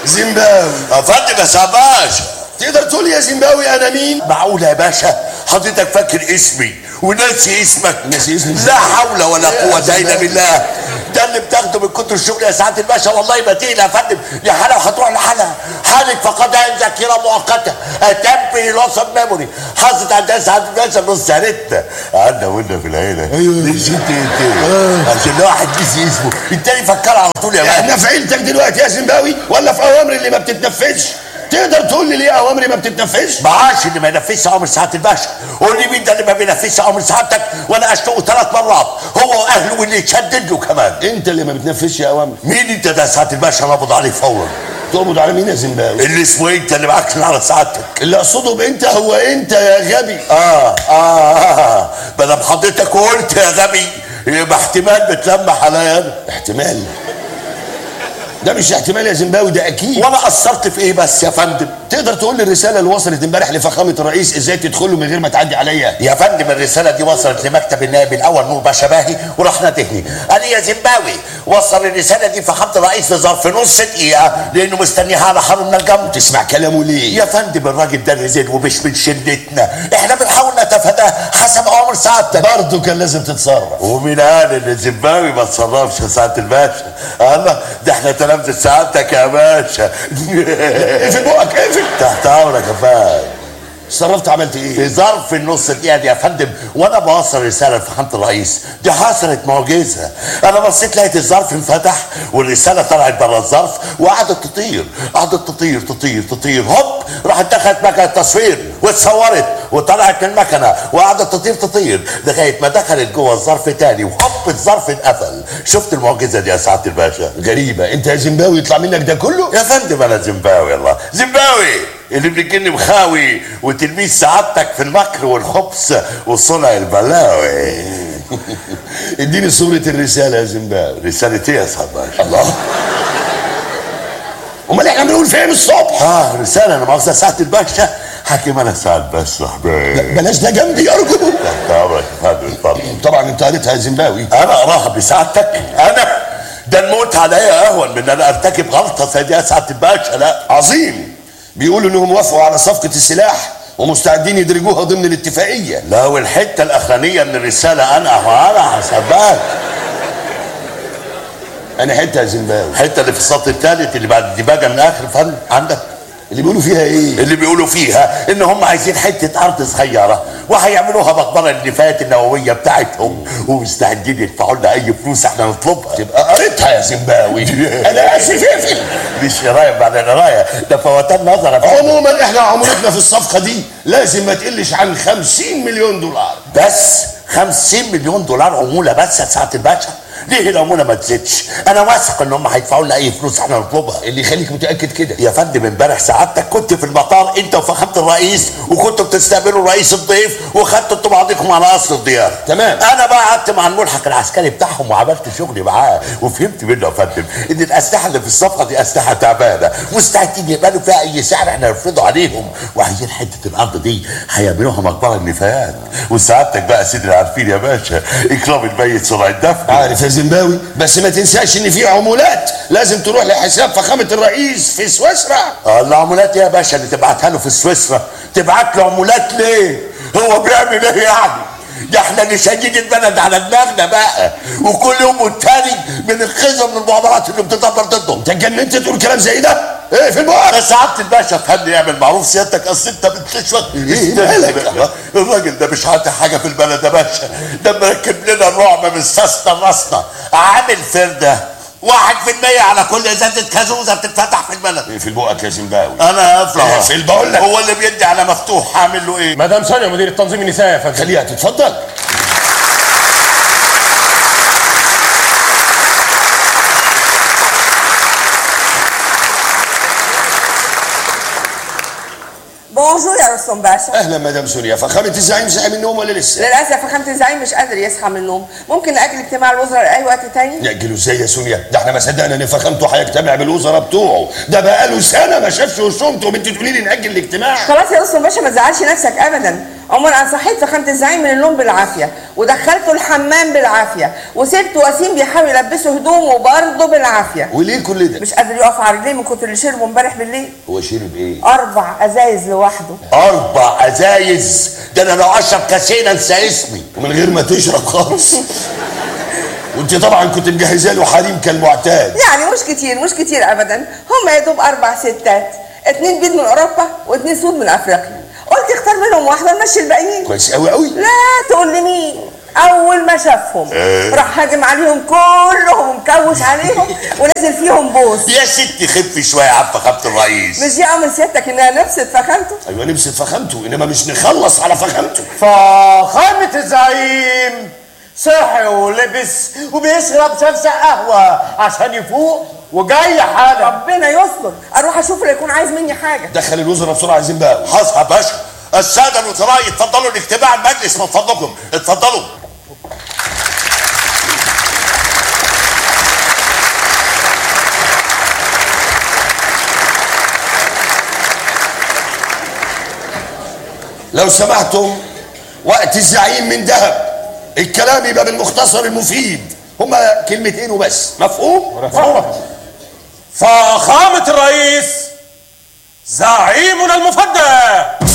زيمباوي افندم يا سعد باشا تقدر تقول يا زيمباوي انا مين معقول يا باشا حضرتك فاكر اسمي وناسي اسمك ناسي اسمي لا حول ولا قوة الا بالله ده اللي بتاخده من كتر الشغل يا سعادة الباشا والله ما تقيل يا فندم يا حلا وهتروح لحالها حالك فقدها ذاكرة مؤقتة اتمبري لوس اوف ميموري حصلت عندها سعادة الباشا نص سنتنا عندنا ونا في العيلة أيوة. ليش انت انت عشان واحد نسي اسمه التاني فكر على طول يا باشا احنا في عيلتك دلوقتي يا زيمباوي ولا في اوامر اللي ما بتتنفذش تقدر تقول لي ليه اوامري ما بتتنفذش معاش اللي ما ينفذش امر سعاده الباشا قول لي مين ده اللي ما بينفذش امر سعادتك وانا اشتقه ثلاث مرات هو واهله واللي يتشدد له كمان انت اللي ما بتنفذش اوامر مين انت ده سعاده الباشا نقبض عليك فورا تقبض على مين يا زيمباوي اللي اسمه إيه انت اللي معاك على سعادتك اللي اقصده بانت هو انت يا غبي اه اه اه ما دام حضرتك قلت يا غبي يبقى احتمال بتلمح عليا انا احتمال ده مش احتمال يا زيمباوي ده اكيد وانا قصرت في ايه بس يا فندم تقدر تقول لي الرساله اللي وصلت امبارح لفخامه الرئيس ازاي تدخل له من غير ما تعدي عليا يا فندم الرسالة دي وصلت لمكتب النائب الأول نور باشا باهي وراح نادهني قال لي يا زيمباوي وصل الرسالة دي فخامة الرئيس في ظرف نص دقيقة لأنه مستنيها على حر من الجنب تسمع كلامه ليه يا فندم الراجل ده رزق ومش من شدتنا احنا بنحاول نتفاداه حسب أوامر سعادتك برضه كان لازم تتصرف ومين قال ان الزيمباوي ما تصرفش يا سعاده الباشا؟ الله ده احنا تلامذه سعادتك يا باشا اقفل بقك اقفل تحت امرك يا فندم اتصرفت عملت ايه في ظرف النص دقيقة دي يا فندم وانا بوصل رسالة لفخامة الرئيس دي حصلت معجزة انا بصيت لقيت الظرف انفتح والرسالة طلعت بره الظرف وقعدت تطير قعدت تطير تطير تطير هوب راحت دخلت مكنة تصوير واتصورت وطلعت من المكنة وقعدت تطير تطير لغاية ما دخلت جوه الظرف تاني وهوب الظرف اتقفل شفت المعجزة دي يا سعادة الباشا غريبه انت يا زيمباوي يطلع منك ده كله يا فندم انا زيمباوي الله زيمباوي اللي بيجيني مخاوي وتلميذ سعادتك في المكر والخبز وصنع البلاوي اديني صوره الرساله يا زيمباوي رسالة ايه يا سعاد باشا؟ الله امال احنا بنقول فين الصبح اه رسالة انا مؤاخذة سعادة الباشا حكيم انا سعد بس صاحبي بلاش ده جنبي ارجو تحت امرك يا فندم اتفضل طبعا انت قريتها يا زيمباوي انا اراها بسعادتك انا ده الموت عليا اهون من ان انا ارتكب غلطة زي دي يا سعادة الباشا لا عظيم بيقولوا انهم وافقوا على صفقه السلاح ومستعدين يدرجوها ضمن الاتفاقيه لا والحتة الاخرانية من الرسالة انا وانا حسبات انا حته يا زيمباوي الحتة اللي في السطر الثالث اللي بعد الديباجة من اخر فن عندك اللي بيقولوا فيها ايه اللي بيقولوا فيها ان هم عايزين حته ارض صغيره وهيعملوها مقبره النفايات النوويه بتاعتهم ومستعدين يدفعوا لنا اي فلوس احنا نطلبها تبقى قريتها يا زيمباوي انا اسف اقفل مش قرايه بعد قرايه ده فوتان نظر يا فندم. عموما احنا عمولتنا في الصفقه دي لازم ما تقلش عن 50 مليون دولار بس 50 مليون دولار عموله بس يا سعاده الباشا ليه العموله ما تزيدش انا واثق ان هم هيدفعوا لنا اي فلوس احنا نطلبها اللي يخليك متاكد كده يا فندم امبارح سعادتك كنت في المطار انت وفخامه الرئيس وكنتوا بتستقبلوا رئيس الضيف وخدتوا انتوا بعضكم على اصل الضيافه تمام. انا بقى قعدت مع الملحق العسكري بتاعهم وعملت شغلي معاه وفهمت منه يا فندم ان الاسلحه اللي في الصفقه دي اسلحه تعبانه مستعدين يقبلوا فيها اي سعر احنا نفرضه عليهم وعايزين حته الارض دي هيعملوها مقبره النفايات وسعادتك بقى سيدي عارفين يا باشا اكرام الميت سرعه الدفن عارف يا زيمباوي بس ما تنساش ان في عمولات لازم تروح لحساب فخامه الرئيس في سويسرا آه، العمولات يا باشا اللي تبعتها له في سويسرا تبعت له عمولات ليه؟ هو بيعمل ايه يعني؟ ده احنا اللي شايلين البلد على دماغنا بقى وكل يوم والتاني بننقذهم من المؤامرات اللي بتدبر ضدهم انت اتجننت تقول كلام زي ده ايه في البقر بس سعاده الباشا فهمني يعمل معروف سيادتك اصل انت بتشوف إيه مالك؟ الراجل ده مش عاطي حاجه في البلد يا باشا ده مركب لنا الرعب من ساسنا لراسنا عامل فرده واحد في المية على كل ازازة كازوزة بتتفتح في البلد ايه في البقك يا زيمباوي انا افرح اقفل بقول لك. هو اللي بيدي على مفتوح هعمل له ايه مدام سونيا مدير التنظيم النسائي يا فندم خليها تتفضل بونجور يا رستم باشا اهلا مدام سوريا فخامه الزعيم صحي من النوم ولا لسه للاسف فخامه الزعيم مش قادر يصحى من النوم ممكن ناجل اجتماع الوزراء لاي وقت تاني نأجله ازاي يا سوريا ده احنا ما صدقنا ان فخامته هيجتمع بالوزراء بتوعه ده بقاله سنه ما شافش وشومته وانت تقولي لي نأجل الاجتماع خلاص يا رستم باشا ما تزعلش نفسك ابدا عموما انا صحيت فخامه الزعيم من النوم بالعافيه ودخلته الحمام بالعافيه وسبت وسيم بيحاول يلبسه هدومه برضه بالعافيه وليه كل ده مش قادر يقف على رجليه من كتر اللي شربه امبارح بالليل هو شرب ايه اربع ازايز لوحده اربع ازايز ده انا لو اشرب كاسين انسى اسمي ومن غير ما تشرب خالص وانت طبعا كنت مجهزه له حريم كالمعتاد يعني مش كتير مش كتير ابدا هم يا دوب اربع ستات اتنين بيض من اوروبا واتنين سود من افريقيا قلت اختار منهم واحده نمشي الباقيين كويس قوي قوي لا تقول لي مين اول ما شافهم راح هاجم عليهم كلهم ومكوش عليهم ونزل فيهم بوس يا ستي خفي شويه يا عم فخامه الرئيس مش دي امر سيادتك انها نفست فخامته ايوه نمسك فخامته انما مش نخلص على فخامته فخامة الزعيم صحي ولبس وبيشرب شفشة قهوة عشان يفوق وجاي حالا ربنا يستر اروح اشوف اللي يكون عايز مني حاجه دخل الوزراء بسرعه عايزين بقى حاضر يا باشا الساده الوزراء اتفضلوا لاجتماع المجلس من فضلكم اتفضلوا لو سمحتم وقت الزعيم من ذهب الكلام يبقى بالمختصر المفيد هما كلمتين وبس مفهوم فخامة الرئيس زعيمنا المفدى